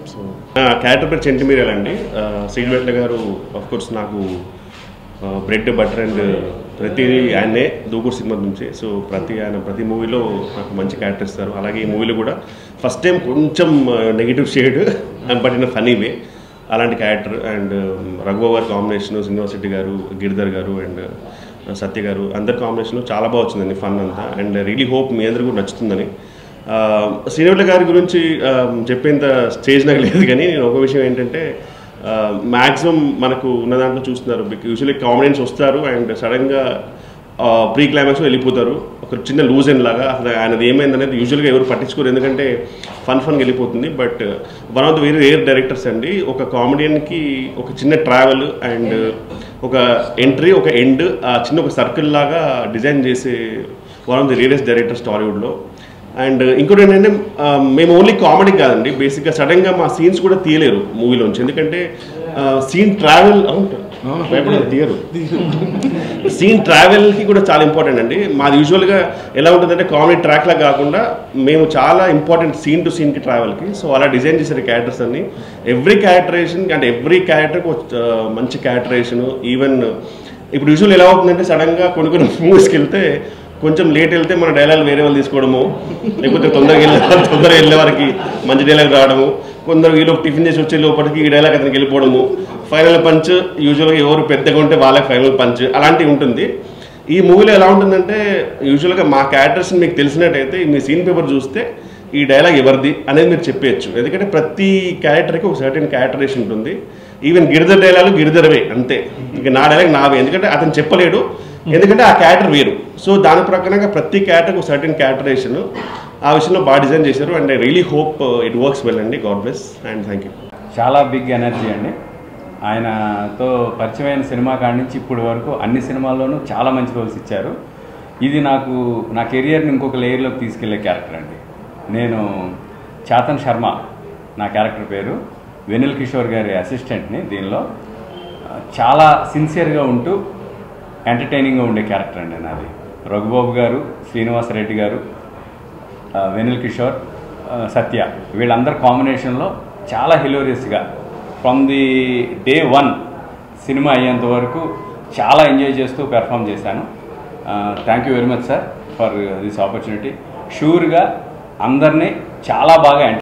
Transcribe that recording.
so character పేరు చెంటిమీరియల్ అండి శ్రీనివేట్ల గారు ఆఫ్ కోర్స్ నాకు బ్రెడ్ బటర్ అండ్ ప్రతిదీ ఆయనే దూకూరు సినిమా నుంచి సో ప్రతి ఆయన ప్రతి మూవీలో నాకు మంచి క్యారెక్టర్ ఇస్తారు అలాగే ఈ మూవీలో కూడా ఫస్ట్ టైం కొంచెం negative shade but in funny way అలాంటి క్యారెక్టర్ అండ్ రఘుబాబు గారి కాంబినేషన్ శ్రీనివాసరెడ్డి గారు గిరిధర్ గారు అండ్ సత్య గారు అందరి కాంబినేషన్ చాలా బాగా వచ్చిందండి ఫన్ అంతా అండ్ రియలీ హోప్ మీ అందరికీ కూడా నచ్చుతుందని శ్రీనివట్ల గారి గురించి ఆ, చెప్పేంత స్టేజ్ నాకు లేదు కానీ నేను ఒక విషయం ఏంటంటే మ్యాక్సిమం మనకు ఉన్న దాంట్లో చూస్తున్నారు యూజువల్లీ కామెడియన్స్ వస్తారు అండ్ సడన్గా ప్రీ క్లైమాక్స్ వెళ్ళిపోతారు ఒక చిన్న లూజ్ అండ్ లాగా అసలు ఆయనది ఏమైంది అనేది యూజువల్గా ఎవరు పట్టించుకోరు ఎందుకంటే ఫన్ ఫన్ వెళ్ళిపోతుంది but one of the very rare directors అండి ఒక కామెడియన్కి ఒక చిన్న ట్రావెల్ అండ్ ఒక ఎంట్రీ ఒక ఎండ్ ఆ చిన్న ఒక సర్కిల్ లాగా డిజైన్ చేసే one of the rarest directors టాలీవుడ్లో అండ్ ఇంకోటి ఏంటంటే ఆ, మేము ఓన్లీ కామెడీ కాదండి బేసిక్గా సడన్గా మా సీన్స్ కూడా తీయలేరు మూవీలోంచి ఎందుకంటే సీన్ ట్రావెల్ తీయరు సీన్ ట్రావెల్కి కూడా చాలా ఇంపార్టెంట్ అండి మాది యూజువల్గా ఎలా ఉంటుందంటే కామెడీ ట్రాక్లా కాకుండా మేము చాలా ఇంపార్టెంట్ సీన్ టు సీన్కి ట్రావెల్కి సో అలా డిజైన్ చేశారు క్యారెక్టర్స్ అన్ని ఎవ్రీ క్యారెక్టరేషన్ అంటే ఎవ్రీ క్యారెక్టర్కి మంచి క్యారెక్టరేషన్ ఈవెన్ ఇప్పుడు యూజువల్ ఎలా అవుతుందంటే సడన్గా కొన్ని కొన్ని మూవీస్కి వెళ్తే కొంచెం లేట్ వెళ్తే మన డైలాగ్ వేరే వాళ్ళు తీసుకోవడము లేకపోతే తొందరగా వెళ్ళే తొందరగా వెళ్ళే వారికి మంచి డైలాగ్ రావడము కొందరు వీళ్ళు టిఫిన్ చేసి వచ్చే లోపలికి ఈ డైలాగ్ అతనికి వెళ్ళిపోవడము ఫైనల్ పంచ్ యూజువల్గా ఎవరు పెద్దగా ఉంటే వాళ్ళకి ఫైనల్ పంచ్ అలాంటివి ఉంటుంది ఈ మూవీలో ఎలా ఉంటుందంటే యూజువల్గా మా క్యారెక్టర్స్ మీకు తెలిసినట్టయితే మీ సీన్ పేపర్ చూస్తే ఈ డైలాగ్ ఎవరిది అనేది మీరు చెప్పేయచ్చు ఎందుకంటే ప్రతి క్యారెక్టర్కి ఒక సర్టెన్ క్యారెక్టరేషన్ ఉంటుంది ఈవెన్ గిరిధర్ డైలాగ్ గిరిధరవే అంతే ఇక నా డైలాగ్ నావే ఎందుకంటే అతను చెప్పలేడు ఎందుకంటే ఆ క్యారెక్టర్ వేరు సో దాని ప్రకారంగా ప్రతి క్యారెక్టర్కి ఒక సర్టెన్ క్యారెక్టరేషన్ ఆ విషయంలో బాగా డిజైన్ చేశారు and I really hope it works well అండి god bless and thank you చాలా బిగ్ ఎనర్జీ అండి ఆయనతో పరిచయమైన సినిమా కాడి నుంచి ఇప్పటి వరకు అన్ని సినిమాల్లోనూ చాలా మంచి రోల్స్ ఇచ్చారు ఇది నాకు నా కెరియర్ని ఇంకొక లేయర్లోకి తీసుకెళ్లే క్యారెక్టర్ అండి నేను చేతన్ శర్మ నా క్యారెక్టర్ పేరు వెనిల్ కిషోర్ గారి అసిస్టెంట్ని దీనిలో చాలా సిన్సియర్గా ఉంటూ ఎంటర్టైనింగ్గా ఉండే క్యారెక్టర్ అండి నాది రఘుబాబు గారు శ్రీనివాసరెడ్డి గారు ఆ, వెనిల్ కిషోర్ ఆ, సత్య వీళ్ళందరి కాంబినేషన్లో చాలా హిలోరియస్గా ఫ్రమ్ ది డే వన్ సినిమా అయ్యేంత వరకు చాలా ఎంజాయ్ చేస్తూ పెర్ఫామ్ చేశాను thank you very much sir for this opportunity షూర్గా అందరినీ చాలా బాగా